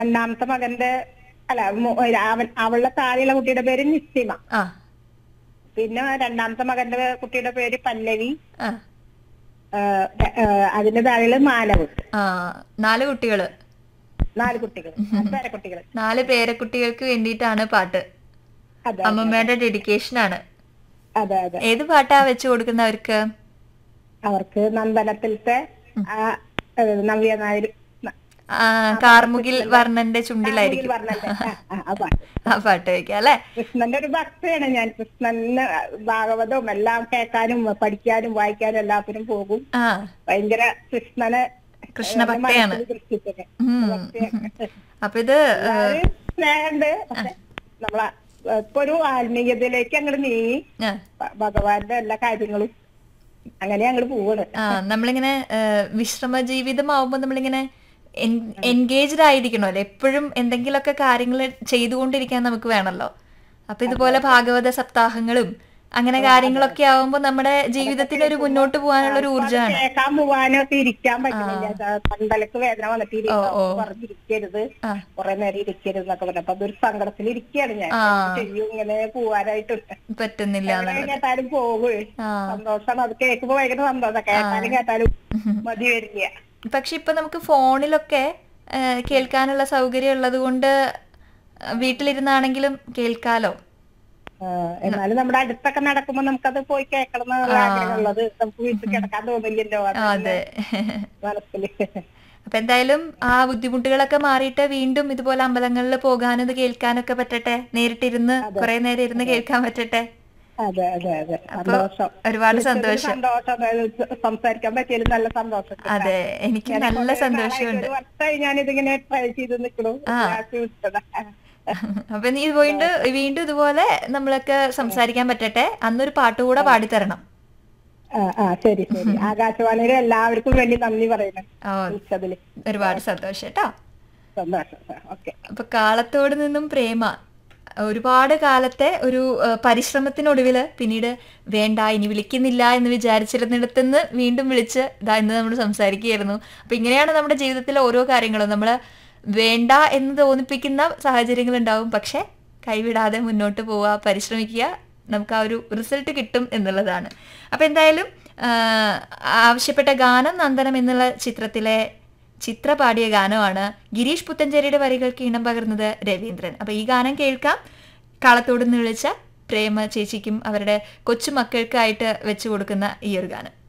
രണ്ടാമത്തെ മകന്റെ അല്ല മു- അവൻ അവളുടെ താഴെയുള്ള കുട്ടിയുടെ പേര് നിസ്തിമ ആ പിന്നെ രണ്ടാമത്തെ മകന്റെ കുട്ടിയുടെ പേര് പല്ലവി ആ ആ, ആ, അതിന്റെ താഴെയുള്ള മാനവ് ആ നാല് കുട്ടികള് നാല് കുട്ടികൾ പേരെ കുട്ടികൾ നാല് പേരക്കുട്ടികൾക്ക് വേണ്ടിയിട്ടാണ് പാട്ട് അതെ അമ്മമ്മയുടെ ഡെഡിക്കേഷൻ ആണ് അതെ അതെ ഏത് പാട്ടാ വെച്ചു കൊടുക്കുന്നവർക്ക് അവർക്ക് നന്ദനത്തിലത്തെ ആ ഏ, നവ്യ നായർ ന- ആ, കാർമുകിൽ വർണ്ണന്റെ ചുണ്ടിലായിരിക്കും പറഞ്ഞല്ലേ ആ, ആ, ആ പാട്ട് ആ പാട്ട് വെക്കാം അല്ലെ കൃഷ്ണന്റെ ഒരു ഭക്തയാണ് ഞാൻ കൃഷ്ണന് ഭാഗവതവും എല്ലാം കേൾക്കാനും പഠിക്കാനും വായിക്കാനും എല്ലാത്തിനും പോകും ആ ഭയങ്കര കൃഷ്ണനെ കൃഷ്ണഭക്തയാണ് മനസ്സിൽ ദൃഷ്ടിച്ചത് ഉം. അപ്പൊ ഇത് ഒരു സ്നേഹമുണ്ട് പക്ഷെ നമ്മളെ ഇപ്പൊ ഒരു ആത്മീയതയിലേക്ക് അങ്ങോട്ട് നീങ്ങി ആ, ഭ- ഭഗവാന്റെ എല്ലാ കാര്യങ്ങളും അങ്ങനെ അങ്ങോട്ട് പോവാണ് ആ നമ്മളിങ്ങനെ ഏഹ്, വിശ്രമ ജീവിതമാവുമ്പോ നമ്മളിങ്ങനെ എൻഗേജ്ഡ് ആയിരിക്കണമല്ലോ എപ്പോഴും എന്തെങ്കിലുമൊക്കെ കാര്യങ്ങൾ ചെയ്തുകൊണ്ടിരിക്കാൻ നമുക്ക് വേണമല്ലോ അപ്പൊ ഇതുപോലെ ഭാഗവത സപ്താഹങ്ങളും അങ്ങനെ കാര്യങ്ങളൊക്കെ ആവുമ്പോ നമ്മുടെ ജീവിതത്തിന് ഒരു മുന്നോട്ട് പോകാനുള്ള ഒരു ഊർജ്ജമാണ് കേൾക്കാൻ പോവാനോ ഒക്കെ ഇരിക്കാൻ പറ്റുന്നില്ല പന്തലക്ക് വേദന വന്നിട്ട് ഇരി- പറഞ്ഞിരിക്കരുത് ആ. കുറെ നേരം ഇരിക്കരുത് എന്നൊക്കെ പറഞ്ഞു അപ്പൊ അതൊരു സങ്കടത്തിൽ ഇരിക്കുകയാണ് ഞാൻ ആ. ചെയ്യും ഇങ്ങനെ പോവാനായിട്ടുണ്ട് പറ്റുന്നില്ല എവിടെ കേട്ടാലും പോകും ആ സന്തോഷമാണ് അത് കേൾക്കുമ്പോ ഭയങ്കര സന്തോഷം കേട്ടാലും കേട്ടാലും മതി വരില്ല പക്ഷെ ഇപ്പൊ നമുക്ക് ഫോണിലൊക്കെ ഏഹ്, കേൾക്കാനുള്ള സൗകര്യം ഉള്ളത് കൊണ്ട് വീട്ടിലിരുന്നാണെങ്കിലും കേൾക്കാലോ ആ, എന്നാലും നമ്മുടെ അടുത്തൊക്കെ നടക്കുമ്പോ നമുക്കത് പോയി കേൾക്കണം എന്നുള്ള ആഗ്രഹമുള്ളത് നമുക്ക് വീട്ടിൽ കിടക്കാൻ തോന്നില്ലല്ലോ അത് അതെ മനസ്സിൽ അപ്പൊ എന്തായാലും ആ ബുദ്ധിമുട്ടുകളൊക്കെ മാറിയിട്ട് വീണ്ടും ഇതുപോലെ അമ്പലങ്ങളിൽ പോകാനും ഇത് കേൾക്കാനൊക്കെ പറ്റട്ടെ നേരിട്ടിരുന്ന് കുറെ നേരം ഇരുന്ന് കേൾക്കാൻ പറ്റട്ടെ അതെ അതെ അതെ സന്തോഷം ഒരുപാട് വിളിച്ചതിൽ സന്തോഷം സന്തോഷം അതായത് സംസാരിക്കാൻ പറ്റിയതിൽ നല്ല സന്തോഷം അതെ എനിക്ക് നല്ല സന്തോഷമുണ്ട് ഒരു വർഷമായി ഞാനിതിങ്ങനെ ട്രൈ ചെയ്ത് നിൽക്കണു ലാസ്റ്റ് വിളിച്ചതാ. അപ്പൊ നീ വീണ്ടും വീണ്ടും ഇതുപോലെ നമ്മളൊക്കെ സംസാരിക്കാൻ പറ്റട്ടെ അന്നൊരു പാട്ട് കൂടെ പാടിത്തരണം ആ ആ ശരി ശരി ആകാശവാണിയിലെ എല്ലാവർക്കും വേണ്ടി നന്ദി പറയുന്നു ഓ വിളിച്ചതില് ഒരുപാട് സന്തോഷം കേട്ടോ സന്തോഷം ഓക്കെ അപ്പൊ കാലത്തോട് നിന്നും പ്രേമ ഒരുപാട് കാലത്തെ ഒരു ഏഹ്, പരിശ്രമത്തിനൊടുവില് പിന്നീട് വേണ്ട ഇനി വിളിക്കുന്നില്ല എന്ന് വിചാരിച്ചിരുന്നിടത്തുനിന്ന് വീണ്ടും വിളിച്ച് ഇതാ ഇന്ന് നമ്മൾ സംസാരിക്കുകയായിരുന്നു അപ്പൊ ഇങ്ങനെയാണ് നമ്മുടെ ജീവിതത്തിലെ ഓരോ കാര്യങ്ങളും നമ്മൾ വേണ്ട എന്ന് തോന്നിപ്പിക്കുന്ന സാഹചര്യങ്ങൾ ഉണ്ടാവും പക്ഷെ കൈവിടാതെ മുന്നോട്ട് പോവുക പരിശ്രമിക്കുക നമുക്ക് ആ ഒരു റിസൾട്ട് കിട്ടും എന്നുള്ളതാണ് അപ്പൊ എന്തായാലും ആഹ്, ആവശ്യപ്പെട്ട ഗാനം നന്ദനം എന്നുള്ള ചിത്രത്തിലെ ചിത്ര പാടിയ ഗാനമാണ് ഗിരീഷ് പുത്തഞ്ചേരിയുടെ വരികൾക്ക് ഇണം പകർന്നത് രവീന്ദ്രൻ അപ്പൊ ഈ ഗാനം കേൾക്കാം കാളത്തോട് നിന്ന് വിളിച്ച പ്രേമ ചേച്ചിക്കും അവരുടെ കൊച്ചുമക്കൾക്കായിട്ട് വെച്ചു കൊടുക്കുന്ന ഈ ഒരു ഗാനം